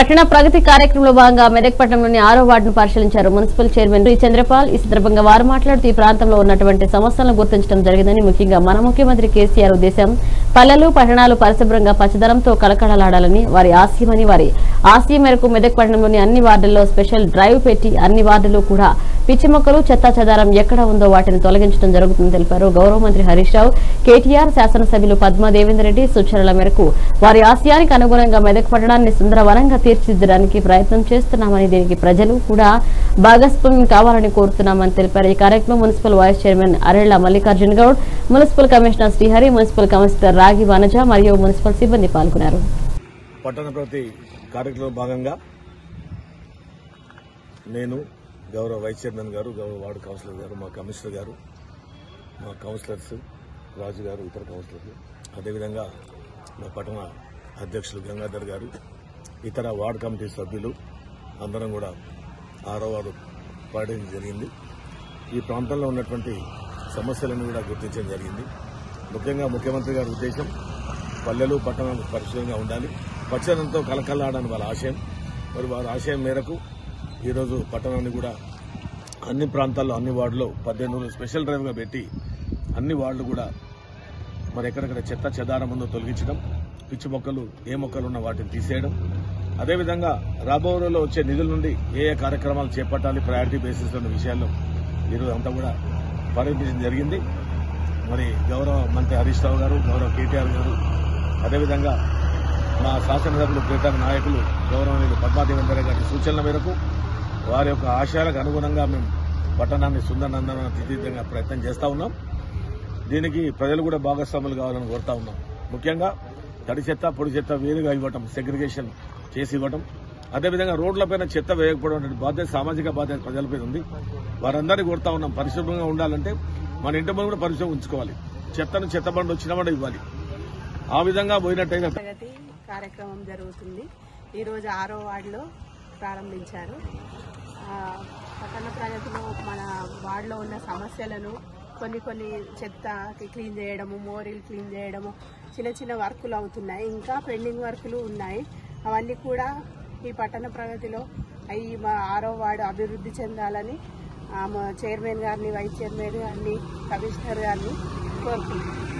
పట్టణ ప్రగతి కార్యక్రమంలో భాగంగా మెదక్ పట్టణంలోని ఆరో వార్డును పరిశీలించారు మున్సిపల్ చైర్మన్ రి చంద్రపాల్ ఈ సందర్భంగా వారు మాట్లాడుతూ ఈ ప్రాంతంలో ఉన్నటువంటి సమస్యలను గుర్తించడం జరిగిందని ముఖ్యంగా మన ముఖ్యమంత్రి కేసీఆర్ ఉద్దేశం పల్లెలు పట్టణాలు పరిశుభ్రంగా పచ్చదనంతో కలకలలాడాలని వారి ఆశయమని వారి ఆశయం మేరకు మెదక్ పట్టణంలోని అన్ని వార్డుల్లో స్పెషల్ డ్రైవ్ పెట్టి అన్ని వార్డులు కూడా పిచ్చి మొక్కలు చెత్తా చెదారం ఎక్కడ ఉందో వాటిని తొలగించడం జరుగుతుందని తెలిపారు గౌరవ మంత్రి హరీష్ రావు కేటీఆర్ శాసనసభ్యులు పద్మా దేవేందర్ రెడ్డి సూచనల మేరకు వారి ఆశయానికి అనుగుణంగా మెదక్ పట్టణాన్ని సుందరవనంగా తీర్చిదిద్దడానికి ప్రయత్నం చేస్తున్నామని దీనికి ప్రజలు కూడా భాగస్వామ్యం కావాలని కోరుతున్నామని తెలిపారు ఈ కార్యక్రమం municipal vice chairman Arella Mallikarjuna Goud municipal commissioner Srihari municipal commissioner Ragi Vanaja మరియు మున్సిపల్ సిబ్బంది పాల్గొన్నారు పట్టణ ప్రగతి కార్యక్రమంలో భాగంగా నేను గౌరవ వైస్ చైర్మన్ గారు గౌరవ వార్డు కౌన్సిలర్ గారు మా కమిషనర్ గారు మా కౌన్సిలర్స్ రాజు గారు ఇతర కౌన్సిలర్లు అదేవిధంగా మా పట్టణ అధ్యక్షులు గంగాధర్ గారు ఇతర వార్డు కమిటీ సభ్యులు అందరం కూడా ఆరో వార్డు పాడడం జరిగింది ఈ ప్రాంతంలో ఉన్నటువంటి సమస్యలను కూడా గుర్తించడం జరిగింది ముఖ్యంగా ముఖ్యమంత్రి గారి ఉద్దేశం పల్లెలు పట్టణాలు పరిశుభ్రంగా ఉండాలి పచ్చదనంతో కలకల్లాడని వాళ్ళ ఆశయం మరి వారి ఆశయం మేరకు ఈరోజు పట్టణాన్ని కూడా అన్ని ప్రాంతాల్లో అన్ని వార్డులో పద్దెనిమిది రోజులు స్పెషల్ డ్రైవ్గా పెట్టి అన్ని వార్డులు కూడా మరి ఎక్కడెక్కడ చెత్త చెదారం ఉందో తొలగించడం పిచ్చి మొక్కలు ఏ మొక్కలు ఉన్న వాటిని తీసేయడం అదేవిధంగా రాబో రోజుల్లో వచ్చే నిధుల నుండి ఏ ఏ కార్యక్రమాలు చేపట్టాలి ప్రయారిటీ బేసిస్ ఉన్న విషయాల్లో ఈరోజు అంతా కూడా పర్యటించడం జరిగింది మరి గౌరవ మంత్రి హరీష్ రావు గారు గౌరవ కేటీఆర్ గారు అదేవిధంగా మా శాసనసభ్యులు ప్రీతమ నాయకులు గౌరవనీయులు పద్మాదేవేంద్ర గారి సూచనల మేరకు వారి యొక్క ఆశయాలకు అనుగుణంగా మేము పట్టణాన్ని సుందరనందన తీర్చిదిద్దేందుకు ప్రయత్నం చేస్తా ఉన్నాం దీనికి ప్రజలు కూడా భాగస్వాములు కావాలని కోరుతా ఉన్నాం ముఖ్యంగా తడి చెత్త పొడి చెత్త వేరుగా ఇవ్వటం సెగ్రిగేషన్ చేసి ఇవ్వటం అదేవిధంగా రోడ్లపైన చెత్త వేయకపోవడం అనే బాధ్యత సామాజిక బాధ్యత ప్రజలపై ఉంది వారందరినీ కోరుతా ఉన్నాం పరిశుభ్రంగా ఉండాలంటే మన ఇంటి ముందు కూడా పరిశుభ్రం ఉంచుకోవాలి చెత్తను చెత్త బండి వచ్చిన బండి ఇవ్వాలి ఆ విధంగా పోయినట్టయితే ప్రగతి కార్యక్రమం జరుగుతుంది ఈరోజు ఆరో వార్డులో ప్రారంభించారు ఆ, పట్టణ ప్రగతిలో మన వార్డులో ఉన్న సమస్యలను కొన్ని కొన్ని చెత్త క్లీన్ చేయడము మోరీలు క్లీన్ చేయడము చిన్న చిన్న వర్కులు అవుతున్నాయి ఇంకా పెండింగ్ వర్కులు ఉన్నాయి అవన్నీ కూడా ఈ పట్టణ ప్రగతిలో అవి మా ఆరో వార్డు అభివృద్ధి చెందాలని ఆ, మా చైర్మన్ గారిని వైస్ చైర్మన్ గారిని కమిషనర్ గారిని కోరుకుంటున్నాను